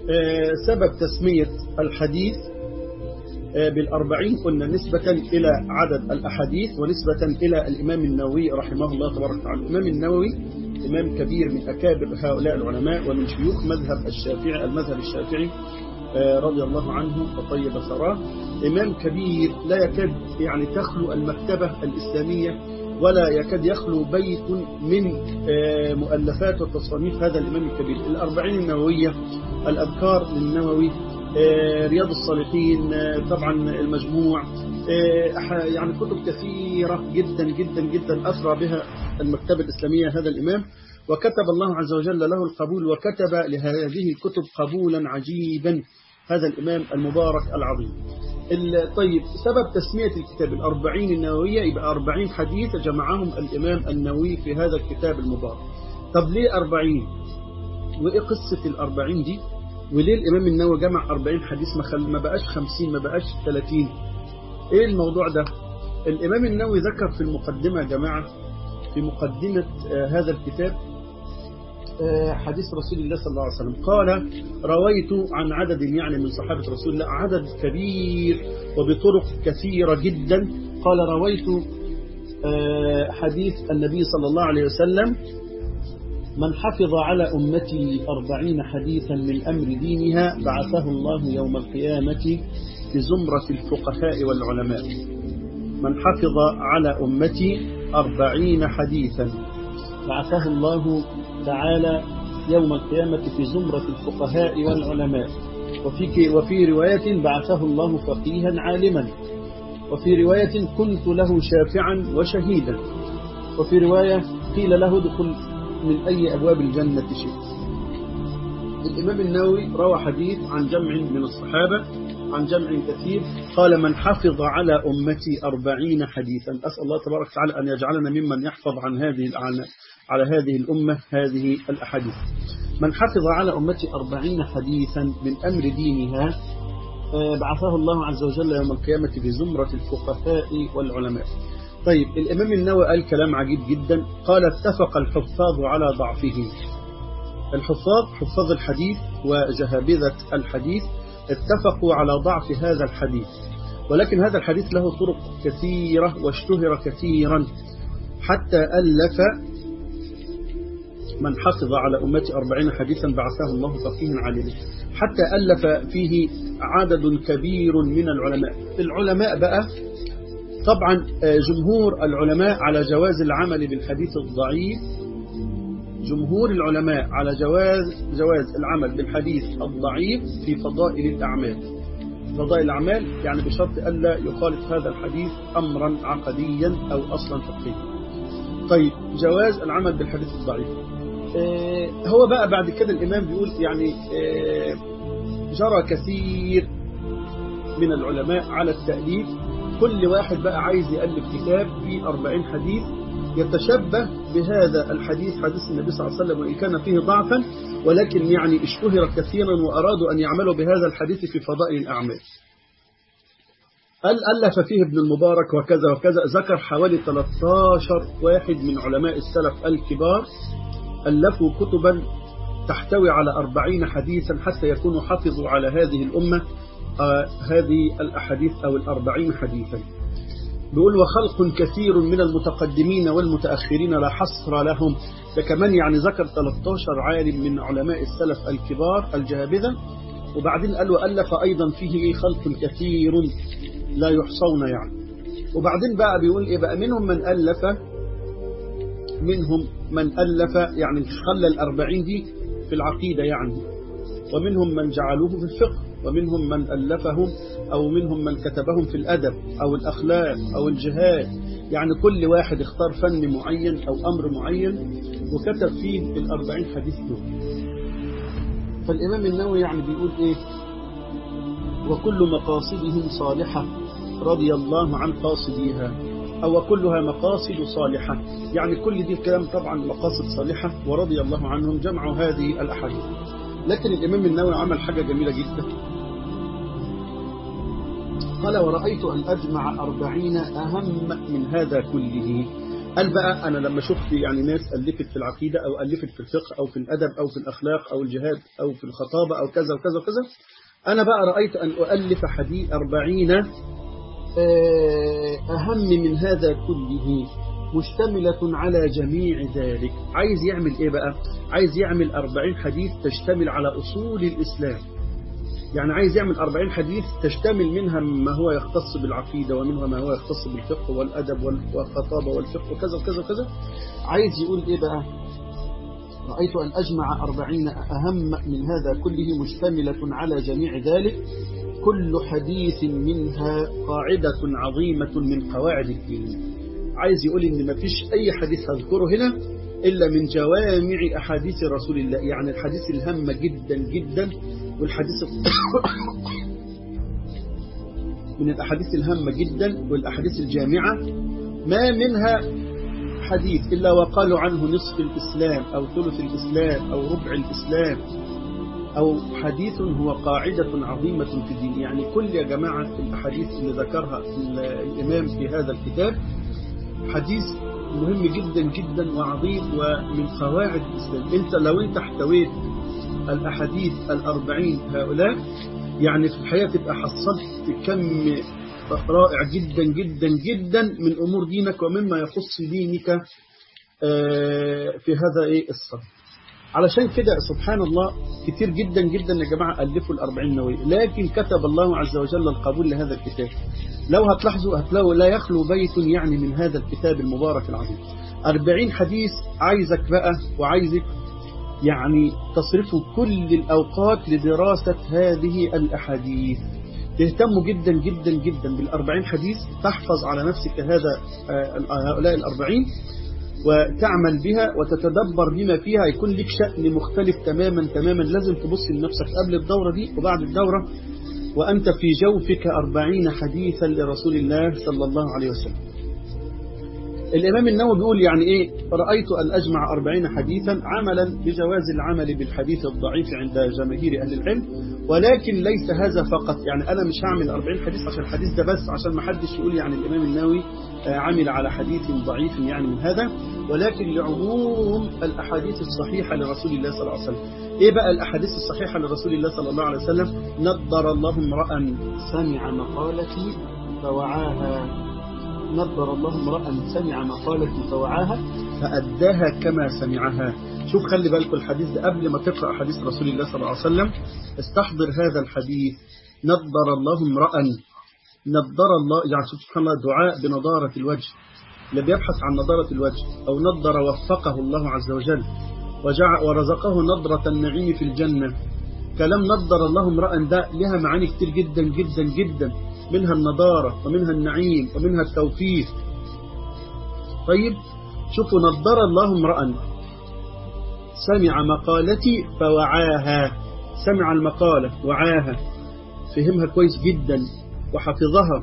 سبب تسمية الحديث بالأربعين قلنا نسبة إلى عدد الأحاديث ونسبة إلى الإمام النووي رحمه الله تبارك وتعالى الإمام النووي إمام كبير من أكابر هؤلاء العلماء ومن شيوخ مذهب الشافعي المذهب الشافعي رضي الله عنه وطيب ثراه إمام كبير لا يكاد يعني تخلو المكتبة الإسلامية ولا يكاد يخلو بيت من مؤلفات وتصانيف هذا الإمام الكبير الأربعين النووية الأذكار للنووي رياض الصالحين طبعا المجموع يعني كتب كثيرة جدا جدا جدا أسرع بها المكتبة الإسلامية هذا الإمام وكتب الله عز وجل له القبول وكتب لهذه الكتب قبولا عجيبا هذا الإمام المبارك العظيم طيب سبب تسمية الكتاب الأربعين النووية يبقى أربعين حديث جمعهم الإمام النووي في هذا الكتاب المبارك طب ليه أربعين وإيه قصة الأربعين دي وليه الإمام النووي جمع أربعين حديث ما, خل... ما بقاش خمسين ما بقاش ثلاثين إيه الموضوع ده الإمام النووي ذكر في المقدمة يا جماعة في مقدمة هذا الكتاب حديث رسول الله صلى الله عليه وسلم قال رويت عن عدد يعني من صحابة رسول الله عدد كبير وبطرق كثيرة جدا قال رويت حديث النبي صلى الله عليه وسلم من حفظ على أمتي أربعين حديثا من أمر دينها بعثه الله يوم القيامة في زمرة الفقهاء والعلماء من حفظ على أمتي أربعين حديثا بعثه الله تعالى يوم القيامة في زمرة الفقهاء والعلماء وفي, وفي رواية بعثه الله فقيها عالما وفي رواية كنت له شافعا وشهيدا وفي رواية قيل له دخل من أي أبواب الجنة شئت الإمام النووي روى حديث عن جمع من الصحابة عن جمع كثير قال من حفظ على أمتي أربعين حديثا أسأل الله تبارك وتعالى أن يجعلنا ممن يحفظ عن هذه على هذه الأمة هذه الأحاديث من حفظ على أمتي أربعين حديثا من أمر دينها بعثه الله عز وجل يوم القيامة في زمرة الفقهاء والعلماء طيب الإمام النووي قال كلام عجيب جدا قال اتفق الحفاظ على ضعفه الحفاظ حفاظ الحديث وجهابذة الحديث اتفقوا على ضعف هذا الحديث ولكن هذا الحديث له طرق كثيرة واشتهر كثيرا حتى ألف من حفظ على أمتي أربعين حديثا بعثه الله فقيه عليه حتى ألف فيه عدد كبير من العلماء العلماء بقى طبعا جمهور العلماء على جواز العمل بالحديث الضعيف جمهور العلماء على جواز جواز العمل بالحديث الضعيف في فضائل الأعمال فضائل الأعمال يعني بشرط ألا يخالف هذا الحديث أمرا عقديا أو أصلا فقهيا طيب جواز العمل بالحديث الضعيف هو بقى بعد كده الإمام بيقول يعني جرى كثير من العلماء على التأليف كل واحد بقى عايز يألف كتاب فيه 40 حديث يتشبه بهذا الحديث حديث النبي صلى الله عليه وسلم وإن كان فيه ضعفا ولكن يعني اشتهر كثيرا وأرادوا أن يعملوا بهذا الحديث في فضائل الأعمال قال ألف فيه ابن المبارك وكذا وكذا ذكر حوالي 13 واحد من علماء السلف الكبار ألفوا كتبا تحتوي على أربعين حديثا حتى يكونوا حفظوا على هذه الأمة آه هذه الأحاديث أو الأربعين حديثا بيقول وخلق كثير من المتقدمين والمتأخرين لا حصر لهم ده كمان يعني ذكر 13 عالم من علماء السلف الكبار الجهابذة وبعدين قال وألف أيضا فيه خلق كثير لا يحصون يعني وبعدين بقى بيقول إيه بقى منهم من ألف منهم من ألف يعني خلى الأربعين دي في العقيدة يعني ومنهم من جعلوه في الفقه ومنهم من ألفهم أو منهم من كتبهم في الأدب أو الأخلاق أو الجهاد يعني كل واحد اختار فن معين أو أمر معين وكتب فيه الأربعين حديث دول فالإمام النووي يعني بيقول إيه وكل مقاصدهم صالحة رضي الله عن قاصديها أو كلها مقاصد صالحة يعني كل دي الكلام طبعا مقاصد صالحة ورضي الله عنهم جمعوا هذه الأحاديث لكن الإمام النووي عمل حاجة جميلة جدا قال ورأيت أن أجمع أربعين أهم من هذا كله قال بقى أنا لما شفت يعني ناس ألفت في العقيدة أو ألفت في الفقه أو في الأدب أو في الأخلاق أو الجهاد أو في الخطابة أو كذا وكذا وكذا أنا بقى رأيت أن أؤلف حديث أربعين أهم من هذا كله مشتملة على جميع ذلك عايز يعمل إيه بقى عايز يعمل أربعين حديث تشتمل على أصول الإسلام يعني عايز يعمل أربعين حديث تشتمل منها ما هو يختص بالعقيدة ومنها ما هو يختص بالفقه والأدب والخطابة والفقه وكذا وكذا وكذا عايز يقول إيه بقى رأيت أن أجمع أربعين أهم من هذا كله مشتملة على جميع ذلك كل حديث منها قاعدة عظيمة من قواعد الدين عايز يقول إن ما فيش أي حديث هذكره هنا إلا من جوامع أحاديث رسول الله يعني الحديث الهامة جدا جدا والحديث من الأحاديث الهامة جدا والأحاديث الجامعة ما منها حديث إلا وقالوا عنه نصف الإسلام أو ثلث الإسلام أو ربع الإسلام أو حديث هو قاعدة عظيمة في الدين يعني كل يا جماعة الأحاديث اللي ذكرها الإمام في هذا الكتاب حديث مهم جدا جدا وعظيم ومن قواعد الإسلام أنت لو أنت احتويت الأحاديث الأربعين هؤلاء يعني في الحياة تبقى حصلت كم رائع جدا جدا جدا من أمور دينك ومما يخص دينك في هذا إيه الصدر علشان كده سبحان الله كتير جدا جدا يا جماعة ألفوا الأربعين نووي لكن كتب الله عز وجل القبول لهذا الكتاب لو هتلاحظوا هتلاقوا لا يخلو بيت يعني من هذا الكتاب المبارك العظيم أربعين حديث عايزك بقى وعايزك يعني تصرفوا كل الأوقات لدراسة هذه الأحاديث تهتموا جدا جدا جدا بالأربعين حديث تحفظ على نفسك هذا هؤلاء الأربعين وتعمل بها وتتدبر بما فيها يكون لك شأن مختلف تماما تماما لازم تبص لنفسك قبل الدورة دي وبعد الدورة وأنت في جوفك أربعين حديثا لرسول الله صلى الله عليه وسلم الإمام النووي بيقول يعني إيه رأيت أن أجمع أربعين حديثا عملا بجواز العمل بالحديث الضعيف عند جماهير أهل العلم ولكن ليس هذا فقط يعني أنا مش هعمل أربعين حديث عشان الحديث ده بس عشان ما حدش يقول يعني الإمام النووي عمل على حديث ضعيف يعني من هذا ولكن لعموم الأحاديث الصحيحة لرسول الله صلى الله عليه وسلم إيه بقى الأحاديث الصحيحة لرسول الله صلى الله عليه وسلم نضر الله امرأ سمع مقالتي فوعاها نضر الله امرأ سمع مقالتي فوعاها فأداها كما سمعها شوف خلي بالكم الحديث ده قبل ما تقرأ حديث رسول الله صلى الله عليه وسلم استحضر هذا الحديث نضر الله امرأ نضر الله يعني سبحان الله دعاء بنضارة الوجه اللي بيبحث عن نضارة الوجه أو نضر وفقه الله عز وجل وجع ورزقه نضرة النعيم في الجنة كلام نضر الله امرأ ده لها معاني كتير جدا جدا جدا منها النضارة ومنها النعيم ومنها التوفيق طيب شوفوا نضر الله امرأ سمع مقالتي فوعاها سمع المقالة وعاها فهمها كويس جدا وحفظها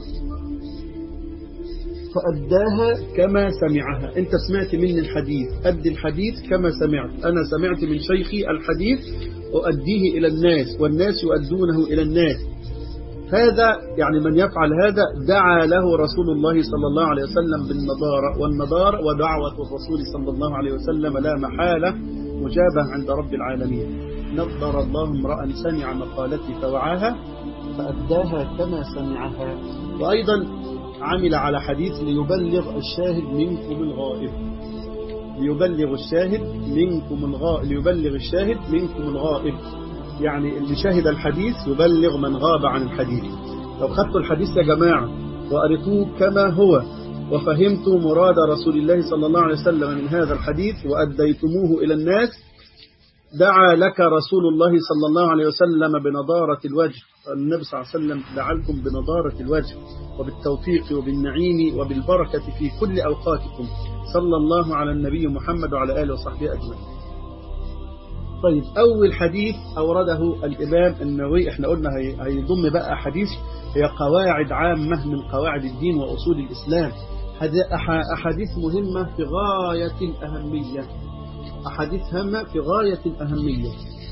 فأداها كما سمعها أنت سمعت مني الحديث أدي الحديث كما سمعت أنا سمعت من شيخي الحديث أؤديه إلى الناس والناس يؤدونه إلى الناس هذا يعني من يفعل هذا دعا له رسول الله صلى الله عليه وسلم بالنضارة والنضارة ودعوة الرسول صلى الله عليه وسلم لا محالة مجابة عند رب العالمين نضر الله امرأ سمع مقالتي فوعاها فأداها كما سمعها وأيضا عمل على حديث ليبلغ الشاهد منكم الغائب ليبلغ الشاهد منكم الغائب ليبلغ الشاهد منكم الغائب يعني اللي شاهد الحديث يبلغ من غاب عن الحديث لو خدتوا الحديث يا جماعة وقريتوه كما هو وفهمتوا مراد رسول الله صلى الله عليه وسلم من هذا الحديث وأديتموه إلى الناس دعا لك رسول الله صلى الله عليه وسلم بنضارة الوجه النبي صلى الله عليه وسلم دعاكم بنضارة الوجه وبالتوفيق وبالنعيم وبالبركة في كل أوقاتكم صلى الله على النبي محمد وعلى آله وصحبه أجمعين طيب أول حديث أورده الإمام النووي احنا قلنا هيضم بقى حديث هي قواعد عامة من قواعد الدين وأصول الإسلام هذه أحاديث مهمة في غاية الأهمية أحاديث هامة في غاية الأهمية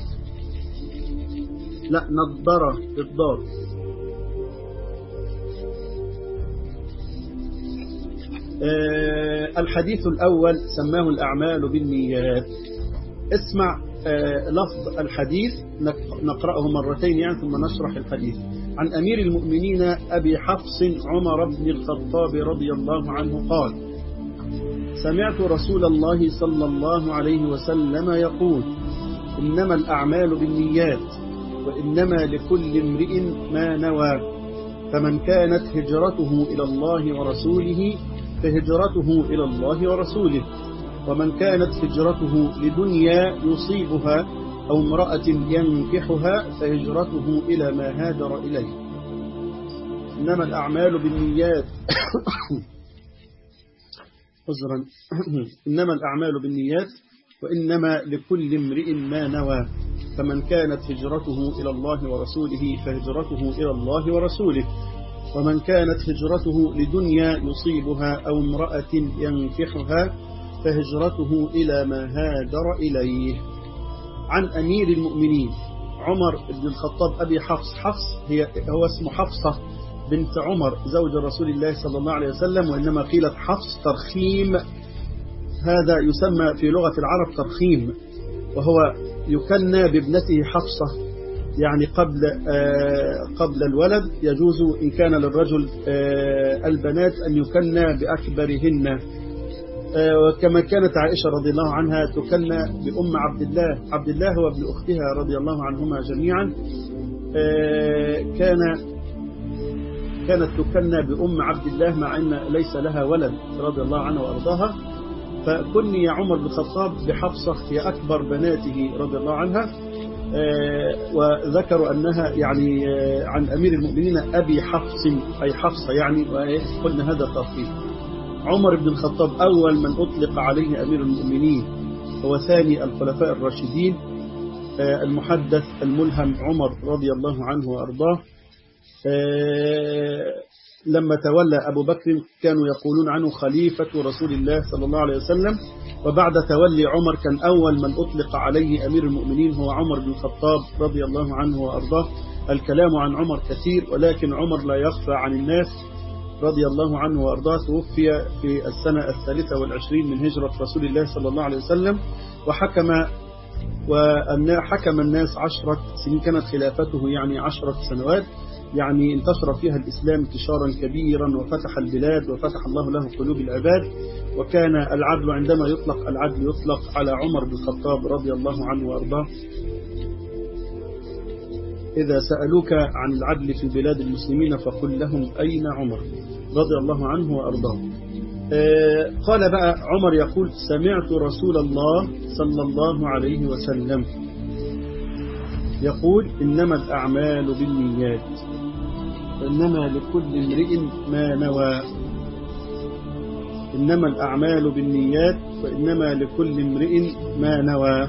لا نضر الضاد الحديث الأول سماه الأعمال بالنيات اسمع لفظ الحديث نقرأه مرتين يعني ثم نشرح الحديث عن أمير المؤمنين أبي حفص عمر بن الخطاب رضي الله عنه قال سمعت رسول الله صلى الله عليه وسلم يقول إنما الأعمال بالنيات وإنما لكل امرئ ما نوى فمن كانت هجرته إلى الله ورسوله فهجرته إلى الله ورسوله ومن كانت هجرته لدنيا يصيبها أو امرأة ينكحها فهجرته إلى ما هاجر إليه إنما الأعمال بالنيات عذرا إنما الأعمال بالنيات وإنما لكل امرئ ما نوى فمن كانت هجرته إلى الله ورسوله فهجرته إلى الله ورسوله ومن كانت هجرته لدنيا يصيبها أو امرأة ينكحها فهجرته إلى ما هاجر إليه عن أمير المؤمنين عمر بن الخطاب أبي حفص حفص هي هو اسمه حفصة بنت عمر زوج رسول الله صلى الله عليه وسلم وإنما قيلت حفص ترخيم هذا يسمى في لغة العرب ترخيم وهو يكنى بابنته حفصة يعني قبل قبل الولد يجوز إن كان للرجل البنات أن يكنى بأكبرهن وكما كانت عائشة رضي الله عنها تكنى بأم عبد الله عبد الله هو ابن أختها رضي الله عنهما جميعا كان كانت تكنى بأم عبد الله مع أن ليس لها ولد رضي الله عنها وأرضاها فكني عمر بن الخطاب بحفصة هي أكبر بناته رضي الله عنها وذكروا أنها يعني عن أمير المؤمنين أبي حفص أي حفصة يعني قلنا هذا ترتيب عمر بن الخطاب أول من أطلق عليه أمير المؤمنين هو ثاني الخلفاء الراشدين المحدث الملهم عمر رضي الله عنه وأرضاه لما تولى أبو بكر كانوا يقولون عنه خليفة رسول الله صلى الله عليه وسلم وبعد تولي عمر كان أول من أطلق عليه أمير المؤمنين هو عمر بن الخطاب رضي الله عنه وأرضاه الكلام عن عمر كثير ولكن عمر لا يخفى عن الناس رضي الله عنه وأرضاه توفي في السنة الثالثة والعشرين من هجرة رسول الله صلى الله عليه وسلم وحكم وأن حكم الناس عشرة سنين كانت خلافته يعني عشرة سنوات يعني انتشر فيها الإسلام انتشارا كبيرا وفتح البلاد وفتح الله له قلوب العباد وكان العدل عندما يطلق العدل يطلق على عمر بن الخطاب رضي الله عنه وأرضاه إذا سألوك عن العدل في بلاد المسلمين فقل لهم أين عمر رضي الله عنه وأرضاه قال بقى عمر يقول سمعت رسول الله صلى الله عليه وسلم يقول إنما الأعمال بالنيات وإنما لكل امرئ ما نوى إنما الأعمال بالنيات وإنما لكل امرئ ما نوى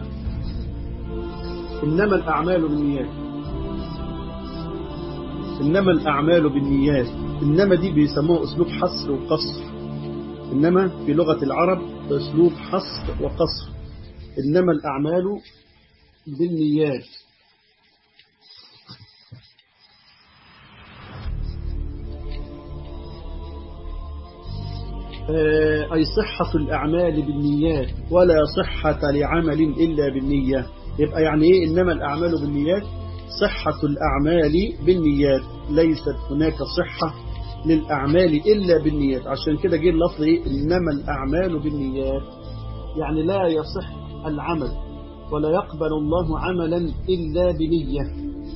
إنما الأعمال بالنيات إنما الأعمال بالنيات إنما دي بيسموه أسلوب حصر وقصر إنما في لغة العرب أسلوب حصر وقصر إنما الأعمال بالنيات أي صحة الأعمال بالنيات ولا صحة لعمل إلا بالنية يبقى يعني إيه إنما الأعمال بالنيات صحة الأعمال بالنيات ليست هناك صحة للأعمال إلا بالنيات عشان كده جه اللفظ إيه إنما الأعمال بالنيات يعني لا يصح العمل ولا يقبل الله عملا إلا بنية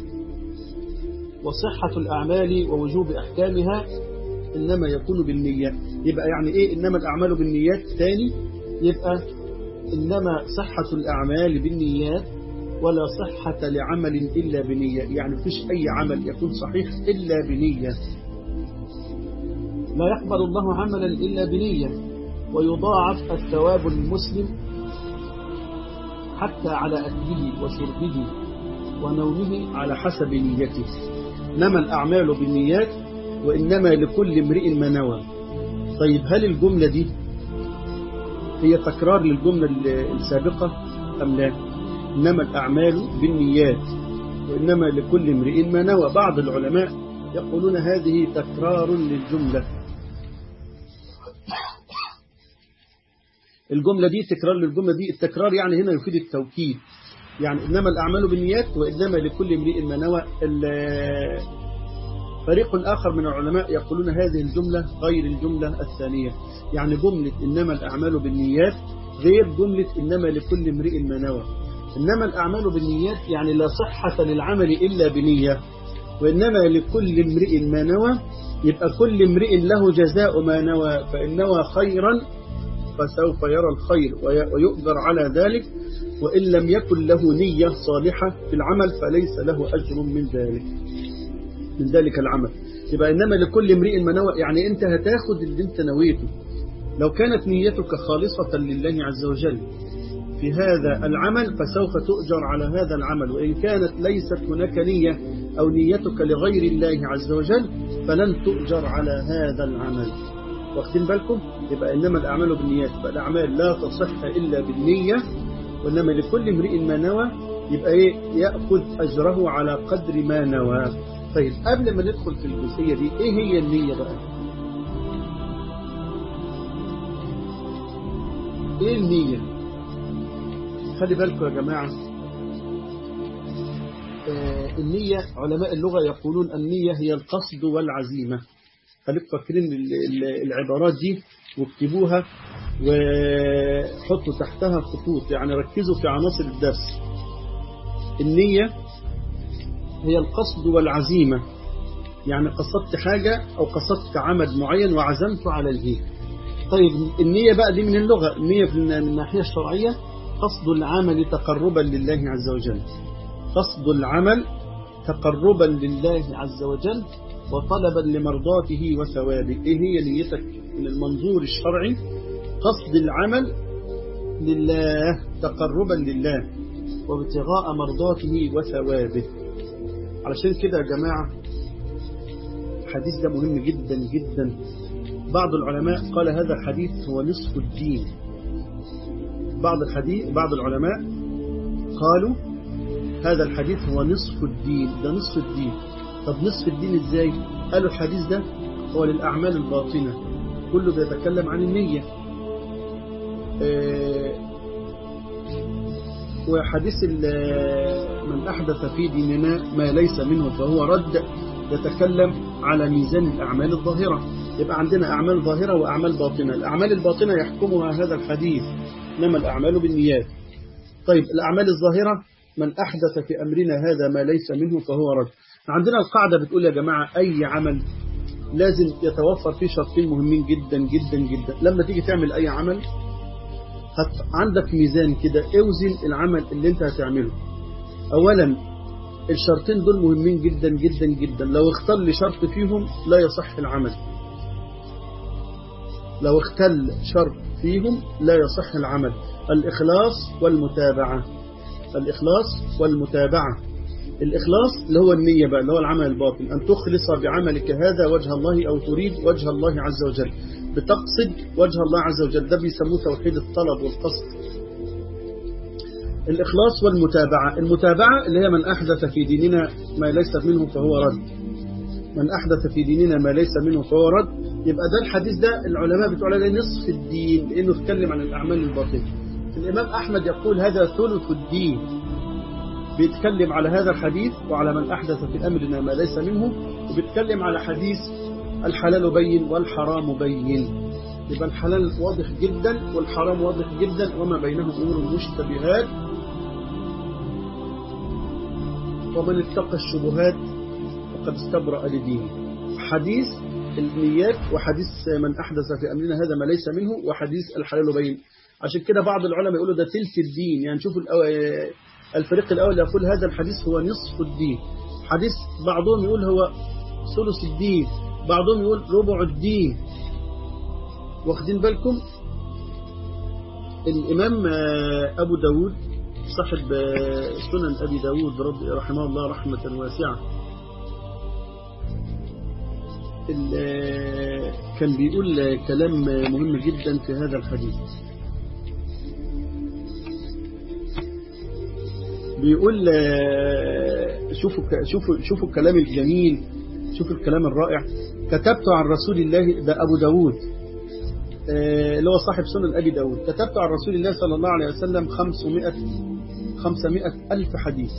وصحة الأعمال ووجوب أحكامها إنما يكون بالنية يبقى يعني إيه إنما الأعمال بالنيات تاني يبقى إنما صحة الأعمال بالنيات ولا صحة لعمل إلا بنية يعني مفيش أي عمل يكون صحيح إلا بنية لا يقبل الله عملا إلا بنية ويضاعف الثواب المسلم حتى على أكله وشربه ونومه على حسب نيته إنما الأعمال بالنيات وإنما لكل امرئ ما نوى طيب هل الجملة دي هي تكرار للجملة السابقة أم لا إنما الأعمال بالنيات وإنما لكل امرئ ما نوى بعض العلماء يقولون هذه تكرار للجملة الجملة دي تكرار للجملة دي التكرار يعني هنا يفيد التوكيد يعني إنما الأعمال بالنيات وإنما لكل امرئ ما نوى فريق آخر من العلماء يقولون هذه الجملة غير الجملة الثانية يعني جملة إنما الأعمال بالنيات غير جملة إنما لكل امرئ ما نوى إنما الأعمال بالنيات يعني لا صحة للعمل إلا بنية وإنما لكل امرئ ما نوى يبقى كل امرئ له جزاء ما نوى فإن نوى خيرا فسوف يرى الخير ويؤجر على ذلك وإن لم يكن له نية صالحة في العمل فليس له أجر من ذلك من ذلك العمل يبقى إنما لكل امرئ ما نوى يعني أنت هتاخد اللي أنت نويته لو كانت نيتك خالصة لله عز وجل في هذا العمل فسوف تؤجر على هذا العمل وإن كانت ليست هناك نية أو نيتك لغير الله عز وجل فلن تؤجر على هذا العمل واخدين بالكم يبقى إنما الأعمال بالنيات يبقى الأعمال لا تصح إلا بالنية وإنما لكل امرئ ما نوى يبقى إيه يأخذ أجره على قدر ما نوى طيب قبل ما ندخل في الجزئية دي إيه هي النية بقى إيه النية خلي بالكم يا جماعة آه النية علماء اللغة يقولون النية هي القصد والعزيمة خليكم فاكرين العبارات دي واكتبوها وحطوا تحتها خطوط يعني ركزوا في عناصر الدرس النية هي القصد والعزيمة يعني قصدت حاجة أو قصدت عمل معين وعزمت على الهيه طيب النية بقى دي من اللغة النية من الناحية الشرعية قصد العمل تقربا لله عز وجل قصد العمل تقربا لله عز وجل وطلبا لمرضاته وثوابه ايه هي نيتك من المنظور الشرعي قصد العمل لله تقربا لله وابتغاء مرضاته وثوابه علشان كده يا جماعة الحديث ده مهم جدا جدا بعض العلماء قال هذا الحديث هو نصف الدين بعض الحديث بعض العلماء قالوا هذا الحديث هو نصف الدين ده نصف الدين طب نصف الدين ازاي قالوا الحديث ده هو للأعمال الباطنة كله بيتكلم عن النية اه وحديث من أحدث في ديننا ما ليس منه فهو رد يتكلم على ميزان الأعمال الظاهرة يبقى عندنا أعمال ظاهرة وأعمال باطنة الأعمال الباطنة يحكمها هذا الحديث إنما الأعمال بالنيات طيب الأعمال الظاهرة من أحدث في أمرنا هذا ما ليس منه فهو رد عندنا القاعدة بتقول يا جماعة أي عمل لازم يتوفر فيه شرطين مهمين جدا جدا جدا لما تيجي تعمل أي عمل هت عندك ميزان كده اوزن العمل اللي انت هتعمله أولا الشرطين دول مهمين جدا جدا جدا لو اختل شرط فيهم لا يصح العمل لو اختل شرط فيهم لا يصح العمل الإخلاص والمتابعة الإخلاص والمتابعة الإخلاص اللي هو النية بقى اللي هو العمل الباطن أن تخلص بعملك هذا وجه الله أو تريد وجه الله عز وجل بتقصد وجه الله عز وجل ده بيسموه توحيد الطلب والقصد الإخلاص والمتابعة المتابعة اللي هي من أحدث في ديننا ما ليس منه فهو رد من أحدث في ديننا ما ليس منه فهو رد يبقى ده الحديث ده العلماء بتقول عليه نصف الدين لأنه اتكلم عن الأعمال الباطنة الإمام أحمد يقول هذا ثلث الدين بيتكلم على هذا الحديث وعلى من أحدث في أمرنا ما ليس منه وبيتكلم على حديث الحلال بين والحرام بين يبقى الحلال واضح جدا والحرام واضح جدا وما بينهم أمور مشتبهات ومن اتقى الشبهات فقد استبرأ لدينه حديث النيات وحديث من أحدث في أمرنا هذا ما ليس منه وحديث الحلال بين عشان كده بعض العلماء يقولوا ده تلك الدين يعني شوفوا الفريق الأول يقول هذا الحديث هو نصف الدين حديث بعضهم يقول هو ثلث الدين بعضهم يقول ربع الدين واخدين بالكم الإمام أبو داود صاحب سنن أبي داود رضي رحمه الله رحمة واسعة كان بيقول كلام مهم جدا في هذا الحديث بيقول شوفوا شوفوا شوفوا الكلام الجميل شوفوا الكلام الرائع كتبت عن رسول الله ده أبو داود اللي هو صاحب سنن أبي داود كتبت عن رسول الله صلى الله عليه وسلم 500 500 ألف حديث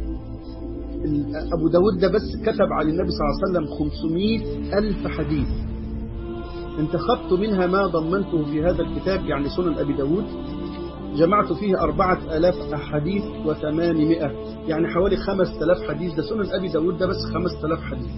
أبو داود ده بس كتب عن النبي صلى الله عليه وسلم 500 ألف حديث انتخبت منها ما ضمنته في هذا الكتاب يعني سنن أبي داود جمعت فيه أربعة ألاف أحاديث وثمانمائة يعني حوالي خمس تلاف حديث ده سنن أبي داود ده بس خمس تلاف حديث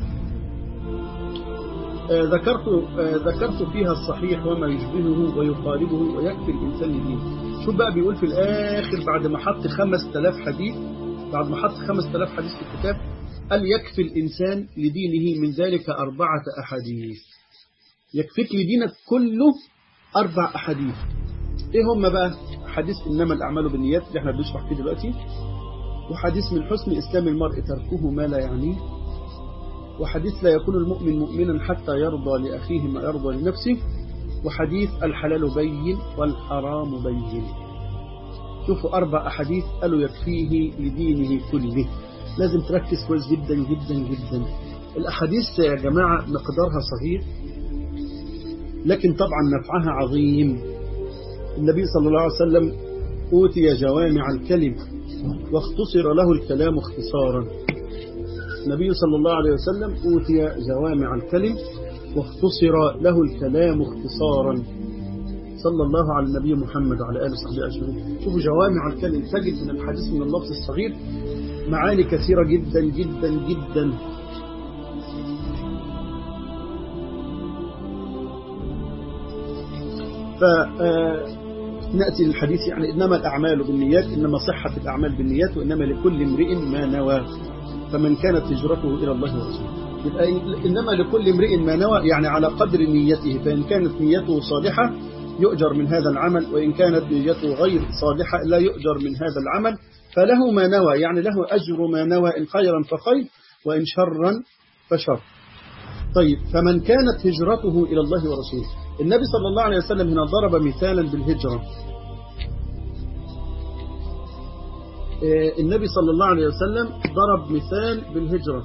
آه ذكرت آه ذكرت فيها الصحيح وما يشبهه ويقاربه ويكفي الإنسان لدينه شوف بقى بيقول في الآخر بعد ما حط خمس تلاف حديث بعد ما حط خمس تلاف حديث في الكتاب قال يكفي الإنسان لدينه من ذلك أربعة أحاديث يكفيك لدينك كله أربع أحاديث إيه هم بقى حديث إنما الأعمال بالنيات اللي احنا بنشرح فيه دلوقتي وحديث من حسن إسلام المرء تركه ما لا يعنيه وحديث لا يكون المؤمن مؤمنا حتى يرضى لأخيه ما يرضى لنفسه وحديث الحلال بين والحرام بين شوفوا أربع أحاديث قالوا يكفيه لدينه كله لازم تركز كويس جدا جدا جدا الأحاديث يا جماعة مقدارها صغير لكن طبعا نفعها عظيم النبي صلى الله عليه وسلم أوتي جوامع الكلم واختصر له الكلام اختصارا النبي صلى الله عليه وسلم أوتي جوامع الكلم واختصر له الكلام اختصارا صلى الله على النبي محمد وعلى آله وصحبه أجمعين شوفوا جوامع الكلم تجد من الحديث من اللفظ الصغير معاني كثيرة جدا جدا جدا فنأتي للحديث يعني إنما الأعمال بالنيات إنما صحة الأعمال بالنيات وإنما لكل امرئ ما نوى فمن كانت هجرته إلى الله ورسوله يبقى إنما لكل امرئ ما نوى يعني على قدر نيته فإن كانت نيته صالحة يؤجر من هذا العمل وإن كانت نيته غير صالحة لا يؤجر من هذا العمل فله ما نوى يعني له أجر ما نوى إن خيرا فخير وإن شرا فشر طيب فمن كانت هجرته إلى الله ورسوله النبي صلى الله عليه وسلم هنا ضرب مثالا بالهجرة النبي صلى الله عليه وسلم ضرب مثال بالهجرة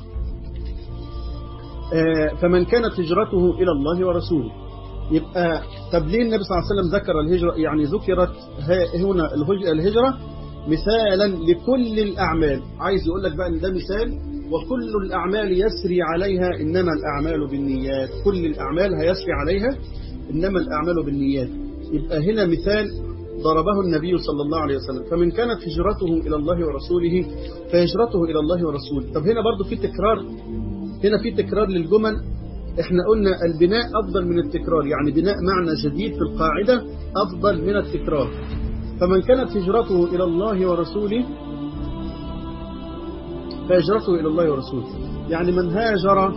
فمن كانت هجرته إلى الله ورسوله يبقى طب ليه النبي صلى الله عليه وسلم ذكر الهجرة يعني ذكرت هنا الهجرة مثالا لكل الأعمال عايز يقول لك بقى ان ده مثال وكل الأعمال يسري عليها إنما الأعمال بالنيات كل الأعمال هيسري عليها إنما الأعمال بالنيات يبقى هنا مثال ضربه النبي صلى الله عليه وسلم فمن كانت هجرته إلى الله ورسوله فهجرته إلى الله ورسوله طب هنا برضو في تكرار هنا في تكرار للجمل احنا قلنا البناء أفضل من التكرار يعني بناء معنى جديد في القاعدة أفضل من التكرار فمن كانت هجرته إلى الله ورسوله فهجرته إلى الله ورسوله يعني من هاجر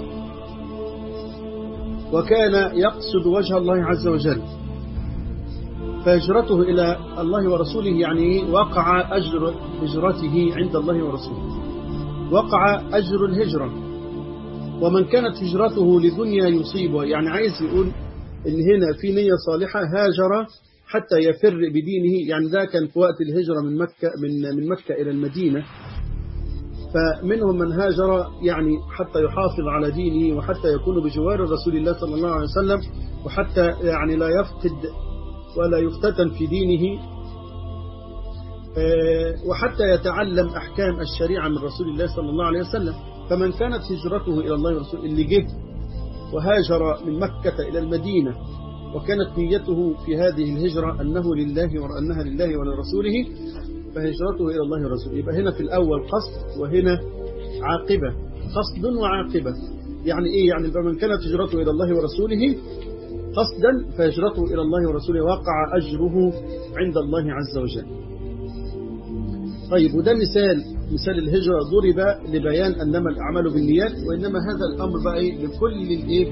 وكان يقصد وجه الله عز وجل فهجرته إلى الله ورسوله يعني وقع أجر هجرته عند الله ورسوله وقع أجر الهجرة ومن كانت هجرته لدنيا يصيبها يعني عايز يقول إن هنا في نية صالحة هاجر حتى يفر بدينه يعني ده كان في وقت الهجرة من مكة من من مكة إلى المدينة فمنهم من هاجر يعني حتى يحافظ على دينه وحتى يكون بجوار رسول الله صلى الله عليه وسلم وحتى يعني لا يفقد ولا يفتتن في دينه وحتى يتعلم أحكام الشريعة من رسول الله صلى الله عليه وسلم فمن كانت هجرته إلى الله ورسوله اللي جه وهاجر من مكة إلى المدينة وكانت نيته في هذه الهجرة أنه لله وأنها لله ولرسوله فهجرته إلى الله ورسوله يبقى هنا في الأول قصد وهنا عاقبة قصد وعاقبة يعني إيه يعني فمن كانت هجرته إلى الله ورسوله قصدا فهجرته إلى الله ورسوله وقع أجره عند الله عز وجل طيب وده مثال مثال الهجرة ضرب لبيان أنما الأعمال بالنيات وإنما هذا الأمر بقى إيه لكل الإيه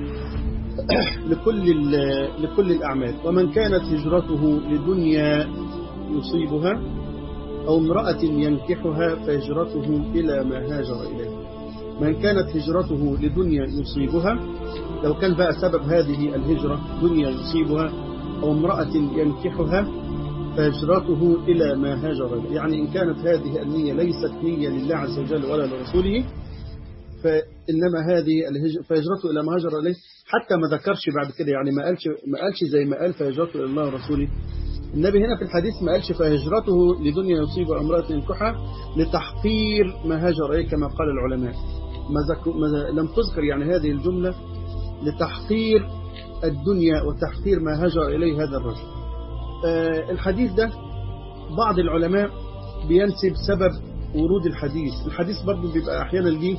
لكل لكل الأعمال ومن كانت هجرته لدنيا يصيبها أو امرأة ينكحها فهجرته إلى ما هاجر إليه من كانت هجرته لدنيا يصيبها لو كان بقى سبب هذه الهجرة دنيا يصيبها أو امرأة ينكحها فهجرته إلى ما هاجر إليه يعني إن كانت هذه النية ليست نية لله عز وجل ولا لرسوله فإنما هذه الهجرة فهجرته إلى ما هاجر إليه حتى ما ذكرش بعد كده يعني ما قالش ما قالش زي ما قال فهجرته إلى الله ورسوله النبي هنا في الحديث ما قالش فهجرته لدنيا يصيب امرأة ينكحها لتحقير ما هاجر إليه كما قال العلماء ما, ذك... ما لم تذكر يعني هذه الجملة لتحقير الدنيا وتحقير ما هاجر إليه هذا الرجل آه الحديث ده بعض العلماء بينسب سبب ورود الحديث الحديث برضه بيبقى أحيانا ليه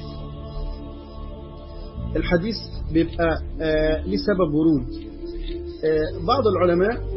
الحديث بيبقى آه ليه سبب ورود آه بعض العلماء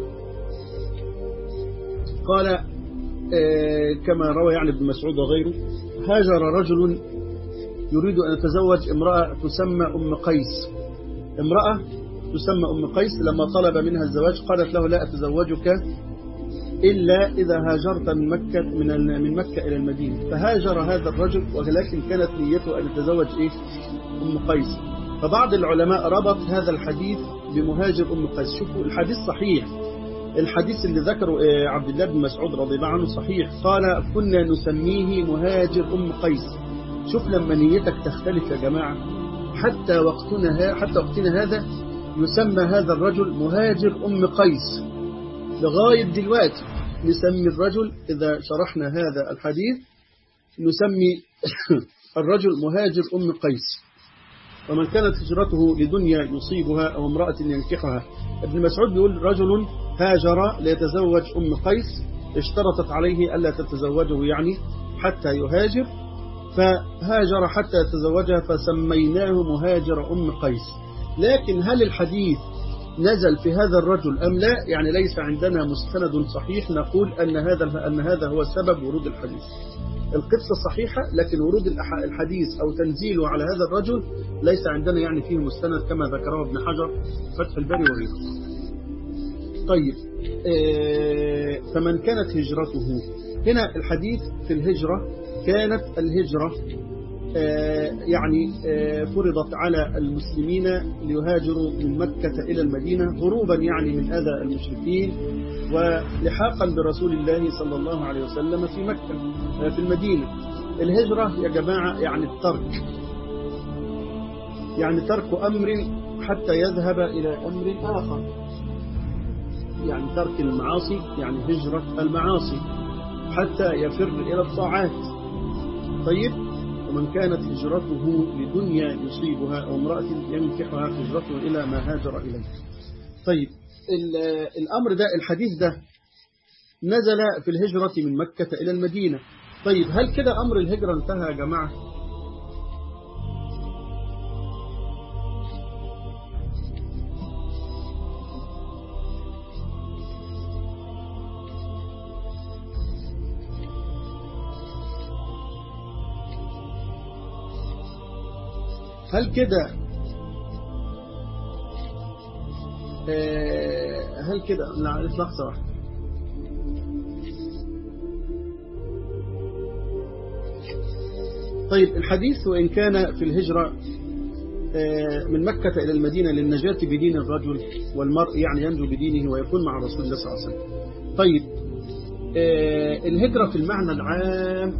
قال آه كما روى يعني ابن مسعود وغيره هاجر رجل يريد أن يتزوج امرأة تسمى أم قيس امرأة تسمى أم قيس لما طلب منها الزواج قالت له لا أتزوجك إلا إذا هاجرت من مكة من من مكة إلى المدينة فهاجر هذا الرجل ولكن كانت نيته أن يتزوج إيه أم قيس فبعض العلماء ربط هذا الحديث بمهاجر أم قيس شوفوا الحديث صحيح الحديث اللي ذكره عبد الله بن مسعود رضي الله عنه صحيح قال كنا نسميه مهاجر أم قيس شوف لما نيتك تختلف يا جماعة حتى وقتنا حتى وقتنا هذا يسمى هذا الرجل مهاجر أم قيس لغاية دلوقتي نسمي الرجل إذا شرحنا هذا الحديث نسمي الرجل مهاجر أم قيس ومن كانت هجرته لدنيا يصيبها أو امرأة ينكحها ابن مسعود بيقول رجل هاجر ليتزوج أم قيس اشترطت عليه ألا تتزوجه يعني حتى يهاجر فهاجر حتى يتزوجها فسميناه مهاجر أم قيس لكن هل الحديث نزل في هذا الرجل أم لا يعني ليس عندنا مستند صحيح نقول أن هذا أن هذا هو سبب ورود الحديث القصة صحيحة لكن ورود الحديث أو تنزيله على هذا الرجل ليس عندنا يعني فيه مستند كما ذكره ابن حجر فتح الباري وغيره طيب فمن كانت هجرته هنا الحديث في الهجرة كانت الهجرة يعني فرضت على المسلمين ليهاجروا من مكة إلى المدينة هروبا يعني من أذى المشركين ولحاقا برسول الله صلى الله عليه وسلم في مكة في المدينة الهجرة يا جماعة يعني الترك يعني ترك أمر حتى يذهب إلى أمر آخر يعني ترك المعاصي يعني هجرة المعاصي حتى يفر إلى الطاعات طيب ومن كانت هجرته لدنيا يصيبها أو امرأة ينكحها هجرته إلى ما هاجر إليه طيب الأمر ده الحديث ده نزل في الهجرة من مكة إلى المدينة طيب هل كده أمر الهجرة انتهى يا جماعة هل كده هل كده لا لحظة واحدة طيب الحديث وإن كان في الهجرة من مكة إلى المدينة للنجاة بدين الرجل والمرء يعني ينجو بدينه ويكون مع رسول الله صلى الله عليه وسلم طيب الهجرة في المعنى العام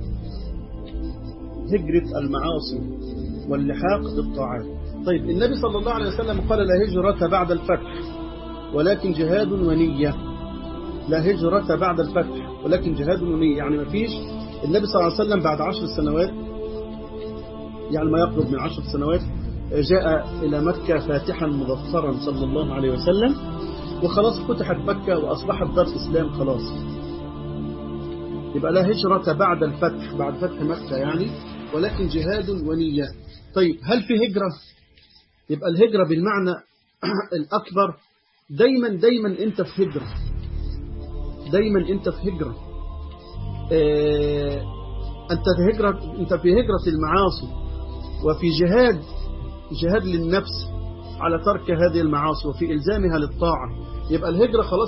هجرة المعاصي واللحاق بالطاعات طيب النبي صلى الله عليه وسلم قال لا هجرة بعد الفتح ولكن جهاد ونية لا هجرة بعد الفتح ولكن جهاد ونية يعني ما فيش النبي صلى الله عليه وسلم بعد عشر سنوات يعني ما يقرب من عشر سنوات جاء إلى مكة فاتحا مظفرا صلى الله عليه وسلم وخلاص فتحت مكة وأصبحت دار إسلام خلاص يبقى لا هجرة بعد الفتح بعد فتح مكة يعني ولكن جهاد ونية طيب هل في هجرة يبقى الهجرة بالمعنى الأكبر دايما دايما أنت في هجرة دايما أنت في هجرة اه أنت في هجرة أنت في هجرة المعاصي وفي جهاد جهاد للنفس على ترك هذه المعاصي وفي إلزامها للطاعة يبقى الهجرة خلاص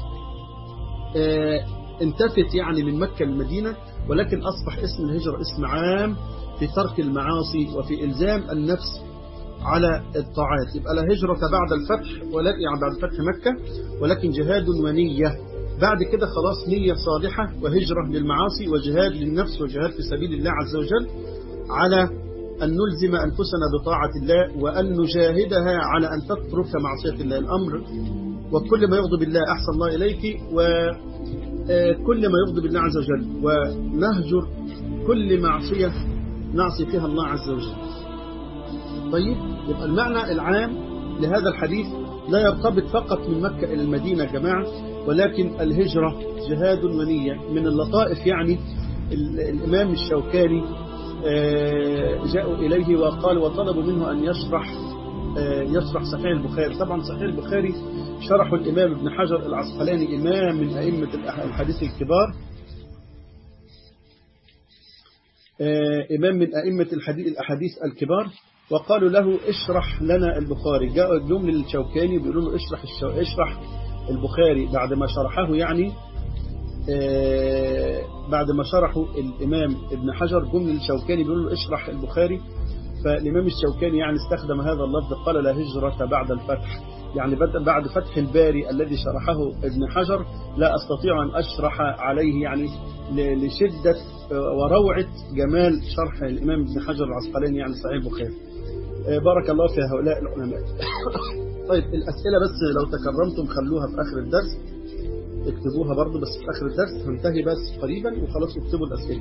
اه انتفت يعني من مكة للمدينة ولكن أصبح اسم الهجرة اسم عام في ترك المعاصي وفي إلزام النفس على الطاعات يبقى لا هجرة بعد الفتح ولا يعني بعد فتح مكة ولكن جهاد ونية بعد كده خلاص نية صالحة وهجرة للمعاصي وجهاد للنفس وجهاد في سبيل الله عز وجل على أن نلزم أنفسنا بطاعة الله وأن نجاهدها على أن تترك معصية الله الأمر وكل ما يغضب الله أحسن الله إليك وكل ما يغضب الله عز وجل ونهجر كل معصية نعصي فيها الله عز وجل طيب يبقى المعنى العام لهذا الحديث لا يرتبط فقط من مكة إلى المدينة يا جماعة ولكن الهجرة جهاد ونية من اللطائف يعني الإمام الشوكاني جاءوا إليه وقال وطلبوا منه أن يشرح يشرح صحيح البخاري طبعا صحيح البخاري شرحه الإمام ابن حجر العسقلاني إمام من أئمة الحديث الكبار إمام من أئمة الأحاديث الكبار وقالوا له اشرح لنا البخاري جاءوا اليوم للشوكاني بيقولوا له اشرح الشو... اشرح البخاري بعد ما شرحه يعني بعد ما شرحه الإمام ابن حجر جم للشوكاني بيقولوا له اشرح البخاري فالإمام الشوكاني يعني استخدم هذا اللفظ قال لا هجرة بعد الفتح يعني بعد فتح الباري الذي شرحه ابن حجر لا أستطيع أن أشرح عليه يعني لشدة وروعة جمال شرح الإمام ابن حجر العسقلاني يعني صحيح البخاري بارك الله في هؤلاء العلماء طيب الأسئلة بس لو تكرمتم خلوها في آخر الدرس اكتبوها برضو بس في آخر الدرس هنتهي بس قريبا وخلاص اكتبوا الأسئلة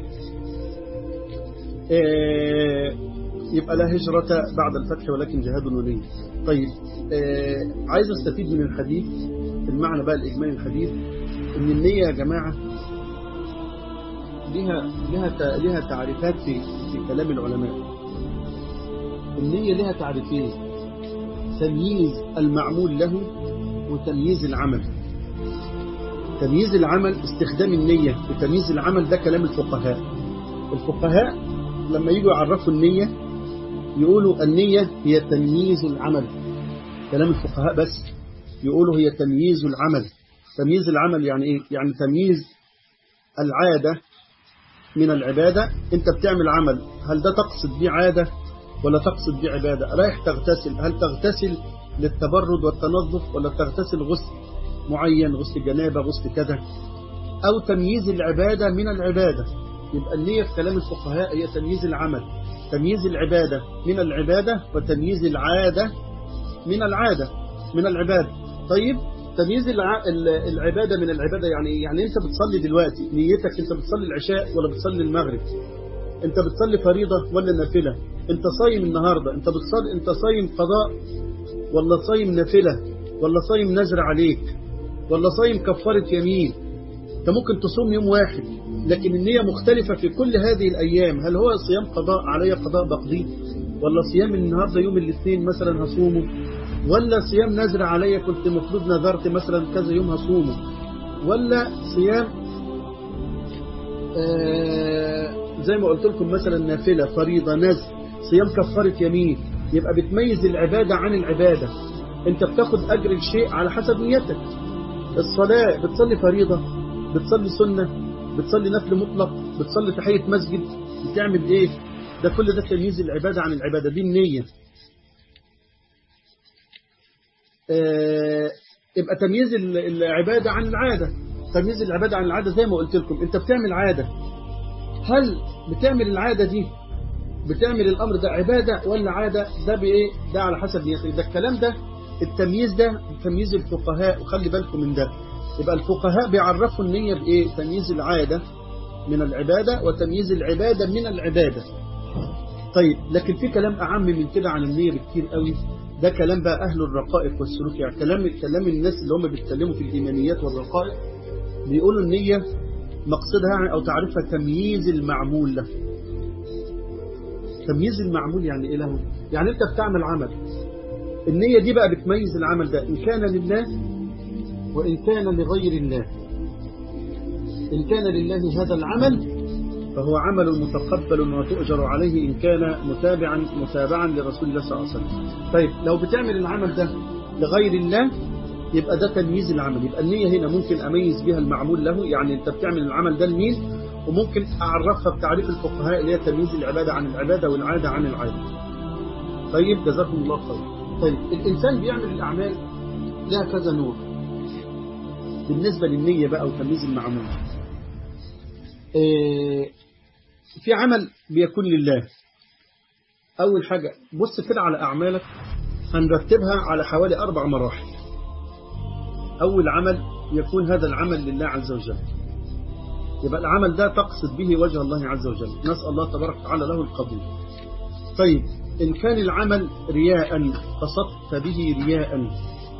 يبقى لا هجرة بعد الفتح ولكن جهاد ولي طيب عايز استفيد من الحديث المعنى بقى الإجمالي الحديث ان النية يا جماعة لها لها لها تعريفات في في كلام العلماء النية لها تعريفين تمييز المعمول له وتمييز العمل تمييز العمل استخدام النية وتمييز العمل ده كلام الفقهاء الفقهاء لما يجوا يعرفوا النية يقولوا النية هي تمييز العمل كلام الفقهاء بس يقولوا هي تمييز العمل تمييز العمل يعني ايه يعني تمييز العادة من العبادة انت بتعمل عمل هل ده تقصد بيه عادة ولا تقصد بيه عبادة رايح تغتسل هل تغتسل للتبرد والتنظف ولا تغتسل غسل معين غسل جنابة غسل كذا أو تمييز العبادة من العبادة يبقى النية في كلام الفقهاء هي تمييز العمل تمييز العبادة من العبادة وتمييز العادة من العادة من العبادة طيب تمييز الع... العبادة من العبادة يعني يعني أنت بتصلي دلوقتي نيتك أنت بتصلي العشاء ولا بتصلي المغرب أنت بتصلي فريضة ولا نافلة أنت صايم النهاردة أنت بتصلي أنت صايم قضاء ولا صايم نافلة ولا صايم نذر عليك ولا صايم كفارة يمين انت ممكن تصوم يوم واحد لكن النية مختلفة في كل هذه الأيام هل هو صيام قضاء علي قضاء بقضيه ولا صيام النهاردة يوم الاثنين مثلا هصومه ولا صيام نذر علي كنت مفروض نذرت مثلا كذا يوم هصومه ولا صيام آه زي ما قلت لكم مثلا نافلة فريضة نذر صيام كفارة يمين يبقى بتميز العبادة عن العبادة انت بتاخد أجر الشيء على حسب نيتك الصلاة بتصلي فريضة بتصلي سنة بتصلي نفل مطلق بتصلي تحية مسجد بتعمل ايه ده كل ده تمييز العبادة عن العبادة دي النية آه يبقى تمييز العبادة عن العادة تمييز العبادة عن العادة زي ما قلت لكم انت بتعمل عادة هل بتعمل العادة دي بتعمل الأمر ده عبادة ولا عادة ده بإيه ده على حسب نيتك ده الكلام ده التمييز ده تمييز الفقهاء وخلي بالكم من ده يبقى الفقهاء بيعرفوا النية بإيه تمييز العادة من العبادة وتمييز العبادة من العبادة طيب لكن في كلام أعم من كده عن النية بكتير قوي ده كلام بقى أهل الرقائق والسلوك يعني كلام كلام الناس اللي هم بيتكلموا في الإيمانيات والرقائق بيقولوا النية مقصدها يعني أو تعرفها تمييز المعمول له تمييز المعمول يعني إيه له يعني أنت بتعمل عمل النية دي بقى بتميز العمل ده إن كان لله وإن كان لغير الله إن كان لله هذا العمل فهو عمل متقبل وتؤجر عليه إن كان متابعا متابعا لرسول الله صلى الله عليه وسلم طيب لو بتعمل العمل ده لغير الله يبقى ده تمييز العمل يبقى النية هنا ممكن أميز بها المعمول له يعني أنت بتعمل العمل ده لمين وممكن أعرفها بتعريف الفقهاء اللي هي تمييز العبادة عن العبادة والعادة عن العادة طيب جزاكم الله خير طيب الإنسان بيعمل الأعمال لها كذا نوع بالنسبة للنية بقى وتمييز المعمول إيه في عمل بيكون لله أول حاجة بص كده على أعمالك هنرتبها على حوالي أربع مراحل أول عمل يكون هذا العمل لله عز وجل يبقى العمل ده تقصد به وجه الله عز وجل نسأل الله تبارك وتعالى له القبول طيب إن كان العمل رياء قصدت به رياء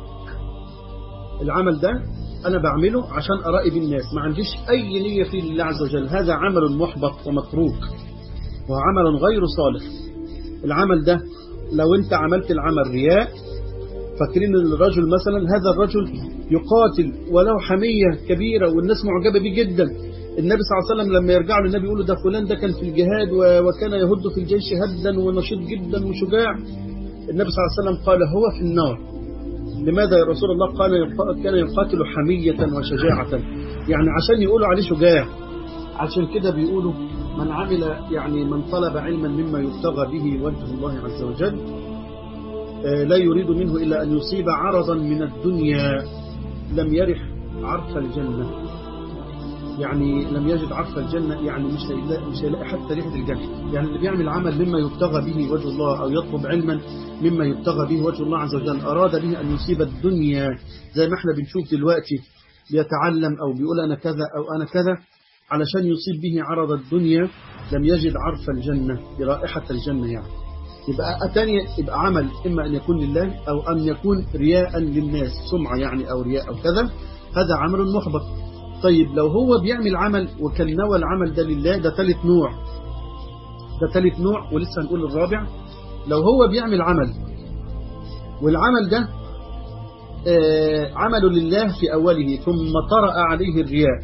العمل ده أنا بعمله عشان أرائب الناس ما عنديش أي نية فيه لله عز وجل هذا عمل محبط ومتروك وعمل غير صالح العمل ده لو أنت عملت العمل رياء فاكرين الرجل مثلا هذا الرجل يقاتل وله حمية كبيرة والناس معجبة به جدا النبي صلى الله عليه وسلم لما يرجعوا للنبي يقولوا ده فلان ده كان في الجهاد وكان يهد في الجيش هدا ونشيط جدا وشجاع النبي صلى الله عليه وسلم قال هو في النار لماذا يا رسول الله قال كان يقاتل حمية وشجاعة يعني عشان يقولوا عليه شجاع عشان كده بيقولوا من عمل يعني من طلب علما مما يبتغى به وجه الله عز وجل لا يريد منه إلا أن يصيب عرضا من الدنيا لم يرح عرف الجنة يعني لم يجد عرف الجنة يعني مش هيلاقي, مش هيلاقي حتى ريحة الجنة يعني اللي بيعمل عمل مما يبتغى به وجه الله أو يطلب علما مما يبتغى به وجه الله عز وجل أراد به أن يصيب الدنيا زي ما احنا بنشوف دلوقتي بيتعلم أو بيقول أنا كذا أو أنا كذا علشان يصيب به عرض الدنيا لم يجد عرف الجنة برائحة الجنة يعني يبقى أتاني يبقى عمل إما أن يكون لله أو أن يكون رياء للناس سمعة يعني أو رياء أو كذا هذا عمل محبط طيب لو هو بيعمل عمل وكان نوى العمل ده لله ده ثالث نوع ده ثالث نوع ولسه هنقول الرابع لو هو بيعمل عمل والعمل ده آه عمل لله في أوله ثم طرأ عليه الرياء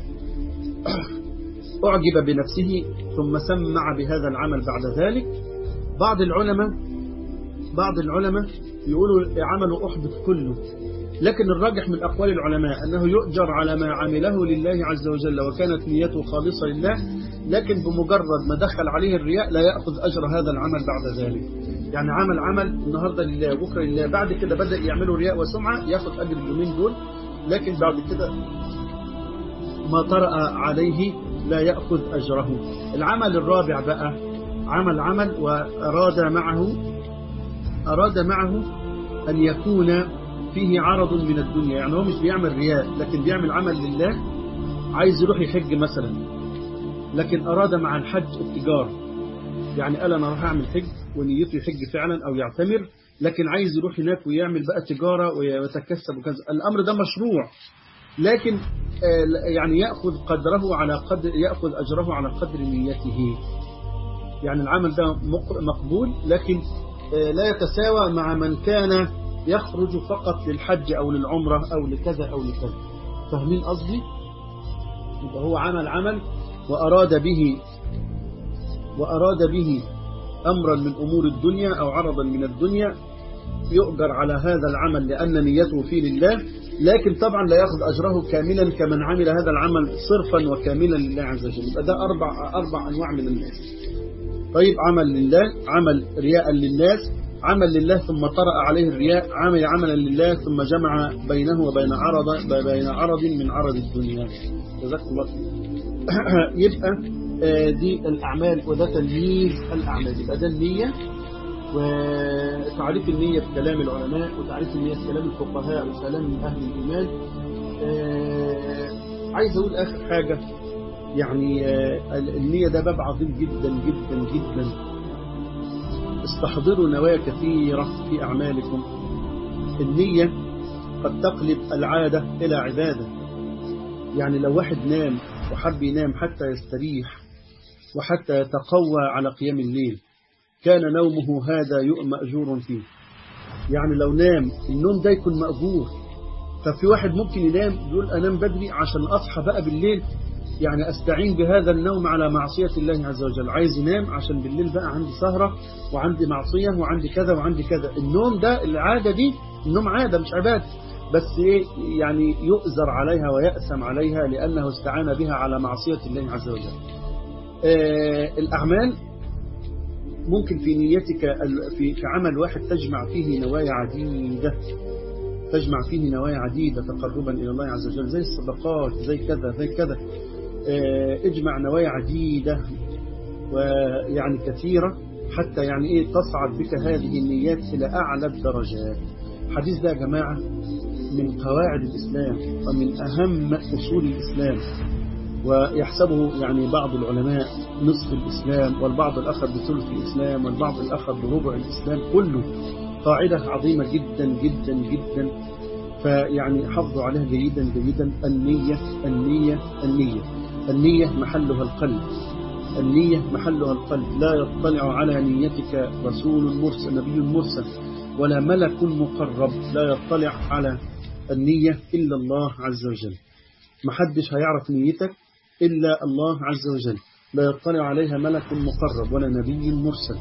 أعجب بنفسه ثم سمع بهذا العمل بعد ذلك بعض العلماء بعض العلماء يقولوا عمله أحبط كله لكن الراجح من أقوال العلماء أنه يؤجر على ما عمله لله عز وجل وكانت نيته خالصة لله لكن بمجرد ما دخل عليه الرياء لا يأخذ أجر هذا العمل بعد ذلك يعني عمل عمل النهاردة لله بكرة لله بعد كده بدأ يعمله رياء وسمعة يأخذ أجر اليومين دول لكن بعد كده ما طرأ عليه لا يأخذ أجره العمل الرابع بقى عمل عمل وأراد معه أراد معه أن يكون فيه عرض من الدنيا يعني هو مش بيعمل رياء لكن بيعمل عمل لله عايز يروح يحج مثلا لكن أراد مع الحج التجارة يعني قال أنا راح أعمل حج ونيته يحج فعلا أو يعتمر لكن عايز يروح هناك ويعمل بقى تجارة ويتكسب وكذا الأمر ده مشروع لكن يعني يأخذ قدره على قدر يأخذ أجره على قدر نيته يعني العمل ده مقبول لكن لا يتساوى مع من كان يخرج فقط للحج أو للعمرة أو لكذا أو لكذا فاهمين قصدي يبقى هو عمل عمل وأراد به وأراد به أمرا من أمور الدنيا أو عرضا من الدنيا يؤجر على هذا العمل لأن نيته فيه لله لكن طبعا لا يأخذ أجره كاملا كمن عمل هذا العمل صرفا وكاملا لله عز وجل يبقى ده أربع, أربع أنواع من الناس طيب عمل لله عمل رياء للناس عمل لله ثم طرأ عليه الرياء عمل عملا لله ثم جمع بينه وبين عرض بين عرض من عرض الدنيا جزاك الله يبقى دي الأعمال وده تمييز الأعمال يبقى ده النية وتعريف النية في كلام العلماء وتعريف النية في كلام الفقهاء وكلام أهل الإيمان عايز أقول آخر حاجة يعني النية ده باب عظيم جدا جدا جدا استحضروا نوايا كثيرة في أعمالكم النية قد تقلب العادة إلى عبادة يعني لو واحد نام وحب ينام حتى يستريح وحتى يتقوى على قيام الليل كان نومه هذا مأجور فيه يعني لو نام النوم ده يكون مأجور ففي واحد ممكن ينام يقول أنام بدري عشان أصحى بقى بالليل يعني أستعين بهذا النوم على معصية الله عز وجل عايز ينام عشان بالليل بقى عندي سهرة وعندي معصية وعندي كذا وعندي كذا النوم ده العادة دي النوم عادة مش عبادة بس إيه يعني يؤذر عليها ويأسم عليها لأنه استعان بها على معصية الله عز وجل آه الأعمال ممكن في نيتك في عمل واحد تجمع فيه نوايا عديدة تجمع فيه نوايا عديدة تقربا إلى الله عز وجل زي الصدقات زي كذا زي كذا اجمع نوايا عديدة ويعني كثيرة حتى يعني إيه تصعد بك هذه النيات إلى أعلى الدرجات الحديث ده يا جماعة من قواعد الإسلام ومن أهم أصول الإسلام ويحسبه يعني بعض العلماء نصف الإسلام والبعض الآخر بثلث الإسلام والبعض الآخر بربع الإسلام كله قاعدة عظيمة جدا جدا جدا فيعني حافظوا عليها جيدا جيدا النية النية النية النية محلها القلب النية محلها القلب لا يطلع على نيتك رسول مرسل نبي مرسل ولا ملك مقرب لا يطلع على النية إلا الله عز وجل محدش هيعرف نيتك إلا الله عز وجل لا يطلع عليها ملك مقرب ولا نبي مرسل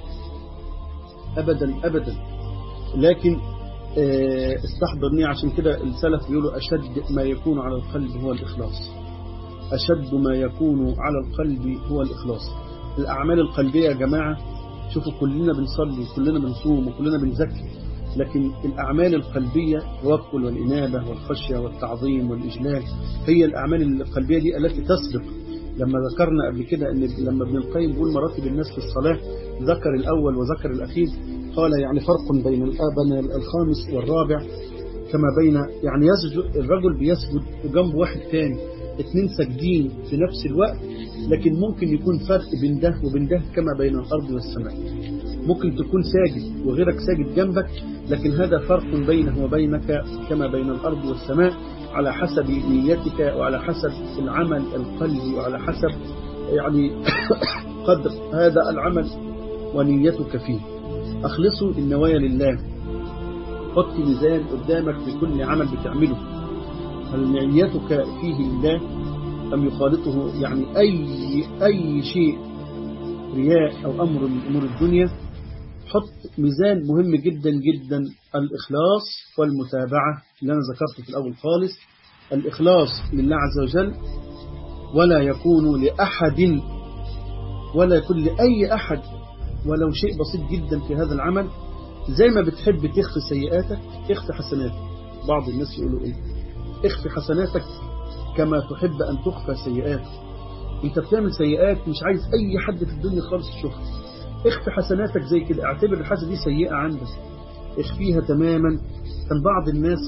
أبدا أبدا لكن استحضرني عشان كده السلف يقولوا أشد ما يكون على القلب هو الإخلاص أشد ما يكون على القلب هو الإخلاص الأعمال القلبية يا جماعة شوفوا كلنا بنصلي كلنا بنصوم وكلنا بنزكي لكن الأعمال القلبية التوكل والإنابة والخشية والتعظيم والإجلال هي الأعمال القلبية دي التي تسبق لما ذكرنا قبل كده أن لما ابن القيم بيقول مراتب الناس في الصلاة ذكر الأول وذكر الأخير قال يعني فرق بين الآبن الخامس والرابع كما بين يعني يسجد الرجل بيسجد وجنب واحد تاني اتنين ساجدين في نفس الوقت لكن ممكن يكون فرق بين ده وبين ده كما بين الأرض والسماء ممكن تكون ساجد وغيرك ساجد جنبك لكن هذا فرق بينه وبينك كما بين الأرض والسماء على حسب نيتك وعلى حسب العمل القلبي وعلى حسب يعني قدر هذا العمل ونيتك فيه أخلصوا النوايا لله حط ميزان قدامك في كل عمل بتعمله هل نيتك فيه لله أم يخالطه يعني أي, أي شيء رياء أو أمر من أمور الدنيا حط ميزان مهم جدا جدا الإخلاص والمتابعة اللي أنا ذكرته في الأول خالص الإخلاص لله عز وجل ولا يكون لأحد ولا يكون لأي أحد ولو شيء بسيط جدا في هذا العمل زي ما بتحب تخفي سيئاتك اخفي حسناتك بعض الناس يقولوا ايه اخفي حسناتك كما تحب أن تخفى سيئاتك انت بتعمل سيئات مش عايز أي حد في الدنيا خالص يشوفها اخفي حسناتك زي كده اعتبر الحسنة دي سيئة عندك اخفيها تماما كان بعض الناس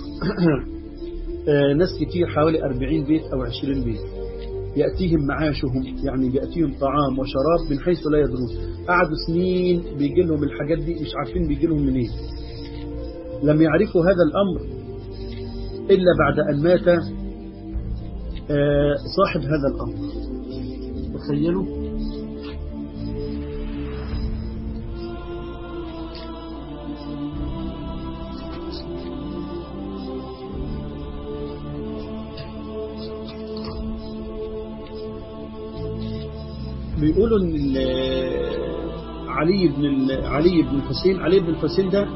ناس كتير حوالي 40 بيت أو 20 بيت يأتيهم معاشهم يعني بيأتيهم طعام وشراب من حيث لا يدرون قعدوا سنين بيجي لهم الحاجات دي مش عارفين بيجي لهم منين لم يعرفوا هذا الأمر إلا بعد أن مات صاحب هذا الأمر تخيلوا بيقولوا ان علي بن علي بن الحسين علي بن الحسين ده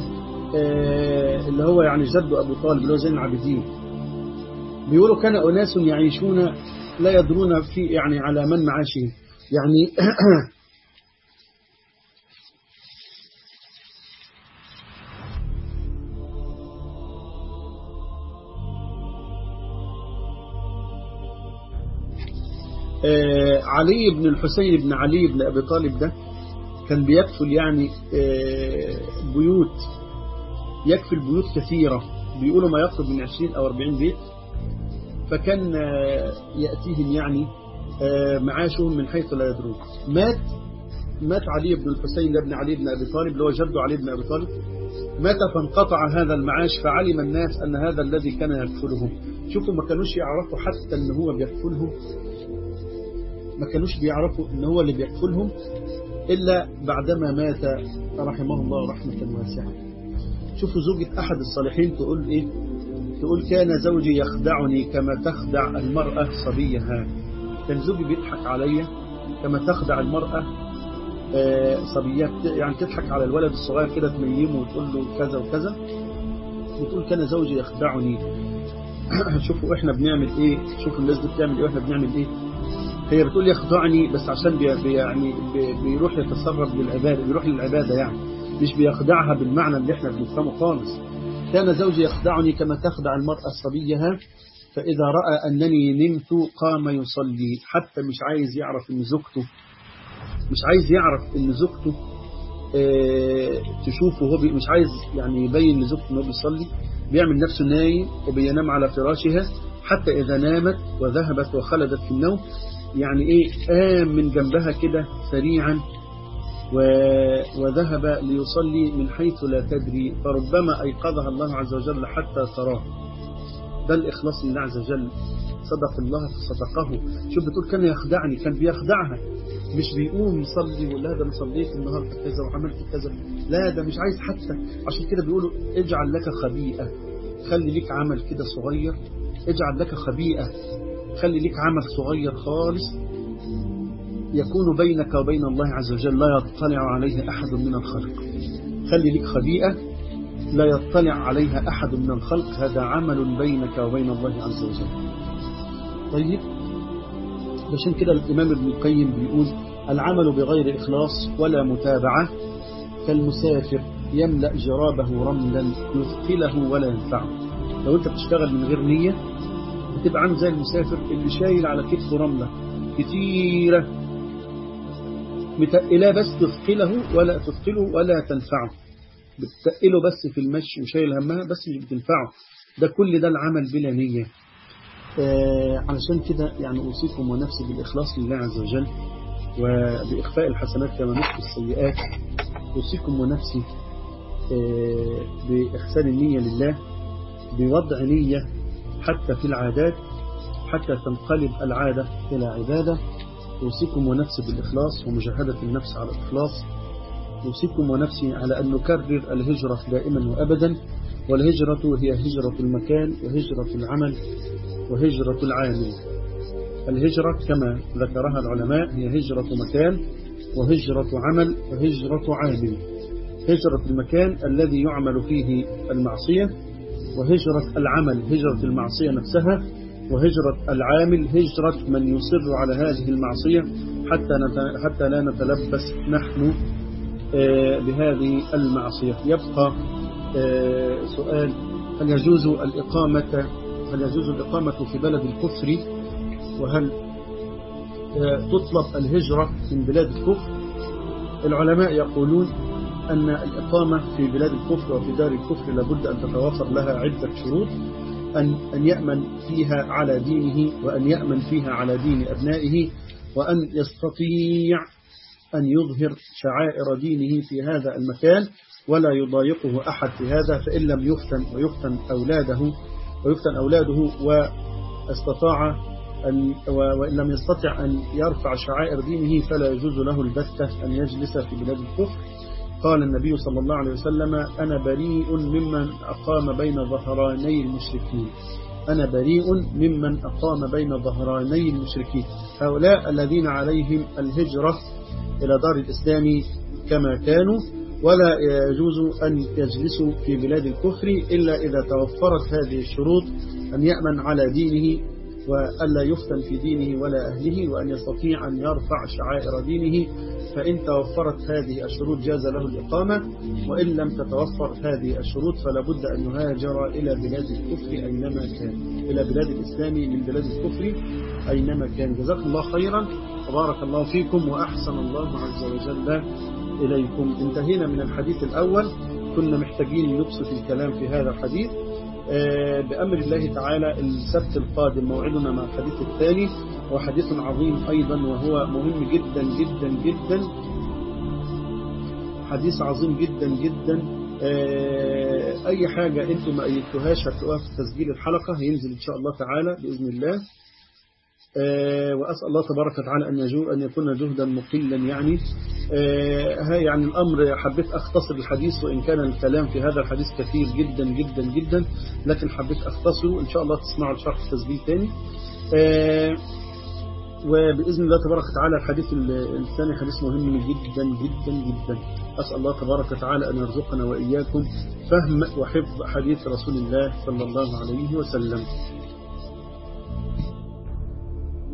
اللي هو يعني جد ابو طالب اللي هو زين العابدين بيقولوا كان اناس يعيشون لا يدرون في يعني على من معاشهم يعني علي بن الحسين بن علي بن أبي طالب ده كان بيكفل يعني بيوت يكفل بيوت كثيرة بيقولوا ما يقرب من 20 أو 40 بيت فكان يأتيهم يعني معاشهم من حيث لا يدرون مات مات علي بن الحسين بن علي بن أبي طالب اللي هو جده علي بن أبي طالب مات فانقطع هذا المعاش فعلم الناس أن هذا الذي كان يكفلهم شوفوا ما كانوش يعرفوا حتى أن هو بيكفلهم ما كانوش بيعرفوا ان هو اللي بيكفلهم إلا بعدما مات رحمه الله رحمة واسعة شوفوا زوجة أحد الصالحين تقول إيه تقول كان زوجي يخدعني كما تخدع المرأة صبيها كان زوجي بيضحك عليا كما تخدع المرأة صبيات يعني تضحك على الولد الصغير كده تنيمه وتقول له كذا وكذا وتقول كان زوجي يخدعني شوفوا احنا بنعمل ايه شوفوا الناس دي بتعمل ايه واحنا بنعمل ايه هي بتقول يخدعني بس عشان بي بي يعني بي بيروح يتصرف للعبادة بيروح للعبادة يعني مش بيخدعها بالمعنى اللي احنا بنفهمه خالص كان زوجي يخدعني كما تخدع المرأة صبيها فإذا رأى أنني نمت قام يصلي حتى مش عايز يعرف أن زوجته مش عايز يعرف ان زوجته اه تشوفه وهو مش عايز يعني يبين لزوجته انه بيصلي بيعمل نفسه نايم وبينام على فراشها حتى إذا نامت وذهبت وخلدت في النوم يعني إيه قام من جنبها كده سريعا وذهب ليصلي من حيث لا تدري فربما أيقظها الله عز وجل حتى تراه ده الإخلاص لله عز وجل صدق الله فصدقه شوف بتقول كان يخدعني كان بيخدعها مش بيقوم يصلي ولا ده انا صليت النهارده كذا وعملت كذا لا ده مش عايز حتى عشان كده بيقولوا اجعل لك خبيئة خلي ليك عمل كده صغير اجعل لك خبيئة خلي ليك عمل صغير خالص يكون بينك وبين الله عز وجل لا يطلع عليه أحد من الخلق خلي ليك خبيئة لا يطلع عليها أحد من الخلق هذا عمل بينك وبين الله عز وجل طيب عشان كده الإمام ابن القيم بيقول العمل بغير إخلاص ولا متابعة كالمسافر يملأ جرابه رملا يثقله ولا ينفعه لو انت بتشتغل من غير نية بتبقى عامل زي المسافر اللي شايل على كتفه رملة كتيرة متقلاه بس تثقله ولا تثقله ولا تنفعه بتقله بس في المشي وشايل همها بس مش بتنفعه ده كل ده العمل بلا نية آه علشان كده يعني أوصيكم ونفسي بالإخلاص لله عز وجل وبإخفاء الحسنات كما نخفي السيئات أوصيكم ونفسي آه بإحسان النية لله بوضع نية حتى في العادات حتى تنقلب العادة إلى عبادة أوصيكم ونفسي بالإخلاص ومجاهدة النفس على الإخلاص أوصيكم ونفسي على أن نكرر الهجرة دائما وأبدا والهجرة هي هجرة المكان وهجرة العمل وهجرة العامل الهجرة كما ذكرها العلماء هي هجرة مكان وهجرة عمل وهجرة عامل هجرة المكان الذي يعمل فيه المعصية وهجرة العمل هجرة المعصية نفسها وهجرة العامل هجرة من يصر على هذه المعصية حتى حتى لا نتلبس نحن بهذه المعصية يبقى سؤال هل يجوز الإقامة هل يجوز الإقامة في بلد الكفر وهل تطلب الهجرة من بلاد الكفر العلماء يقولون أن الإقامة في بلاد الكفر وفي دار الكفر لابد أن تتوفر لها عدة شروط أن, أن يأمن فيها على دينه وأن يأمن فيها على دين أبنائه وأن يستطيع أن يظهر شعائر دينه في هذا المكان ولا يضايقه أحد في هذا فإن لم يفتن ويفتن أولاده ويفتن أولاده واستطاع أن وإن لم يستطع أن يرفع شعائر دينه فلا يجوز له البتة أن يجلس في بلاد الكفر قال النبي صلى الله عليه وسلم أنا بريء ممن أقام بين ظهراني المشركين أنا بريء ممن أقام بين ظهراني المشركين هؤلاء الذين عليهم الهجرة إلى دار الإسلام كما كانوا ولا يجوز أن يجلسوا في بلاد الكفر إلا إذا توفرت هذه الشروط أن يأمن على دينه وألا يفتن في دينه ولا أهله وأن يستطيع أن يرفع شعائر دينه فإن توفرت هذه الشروط جاز له الإقامة وإن لم تتوفر هذه الشروط فلا بد أن يهاجر إلى بلاد الكفر أينما كان إلى بلاد الإسلام من بلاد الكفر أينما كان جزاكم الله خيرا وبارك الله فيكم وأحسن الله عز وجل إليكم انتهينا من الحديث الأول كنا محتاجين نبسط الكلام في هذا الحديث بأمر الله تعالى السبت القادم موعدنا مع الحديث الثاني وحديث عظيم أيضا وهو مهم جدا جدا جدا حديث عظيم جدا جدا أي حاجة أنتم ما أيدتوهاش هتلاقوها في تسجيل الحلقة هينزل إن شاء الله تعالى بإذن الله وأسأل الله تبارك وتعالى أن يجو أن يكون جهدا مقلا يعني ها يعني الأمر حبيت أختصر الحديث وإن كان الكلام في هذا الحديث كثير جدا جدا جدا لكن حبيت أختصره إن شاء الله تسمعوا الشرح التسجيل تاني وبإذن الله تبارك وتعالى الحديث الثاني حديث مهم جدا جدا جدا أسأل الله تبارك وتعالى أن يرزقنا وإياكم فهم وحفظ حديث رسول الله صلى الله عليه وسلم